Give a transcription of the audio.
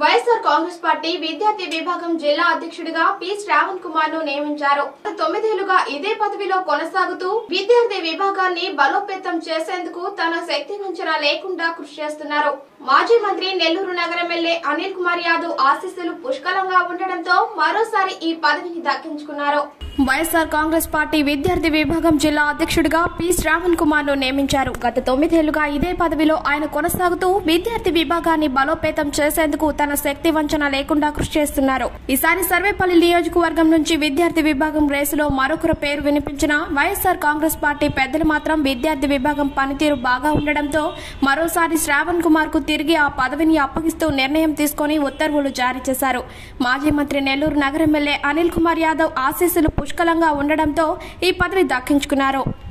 YSR Congress party విద్యార్థి విభాగం జిల్లా అధ్యక్షుడిగా పి శ్రావణ్ కుమార్ ను నియమించారు గత తొమ్మిదేళ్లుగా ఇదే పదవిలో కొనసాగుతూ విద్యార్థి విభాగాన్ని బలోపేతం చేసేందుకు తన శక్తి వంచన లేకుండా కృషి చేస్తున్నారు మాజీ మంత్రి నెల్లూరు నగర ఎమ్మెల్యే అనిల్ కుమార్ యాదవ్ ఆశీస్సులు పుష్కలంగా ఉండడంతో మరోసారి ఈ పదవిని దక్కించుకున్నారు వైఎస్ఆర్ కాంగ్రెస్ పార్టీ విద్యార్థి విభాగం జిల్లా అధ్యక్షుడిగా పి శ్రావణ్ కుమార్ ను నియమించారు గత తొమ్మిదేళ్లుగా ఇదే పదవిలో ఆయన కొనసాగుతూ విద్యార్థి విభాగాన్ని బలోపేతం చేసేందుకు తన శక్తి వంచన లేకుండా కృషి చేస్తున్నారు ఈసారి సర్వేపల్లి నియోజకవర్గం నుంచి విద్యార్థి విభాగం రేసులో మరొకరు పేరు వినిపించిన వైఎస్ఆర్ కాంగ్రెస్ పార్టీ పెద్దలు మాత్రం విద్యార్థి విభాగం పనితీరు బాగా ఉండడంతో మరోసారి శ్రావణ్ కుమార్ కు తిరిగి ఆ పదవిని అప్పగిస్తూ నిర్ణయం తీసుకుని ఉత్తర్వులు జారీ చేశారు మాజీ మంత్రి నెల్లూరు నగర ఎమ్మెల్యే అనిల్ కుమార్ యాదవ్ ఆశీస్సులు పుష్కలంగా ఉండడంతో ఈ పదవి దక్కించుకున్నారు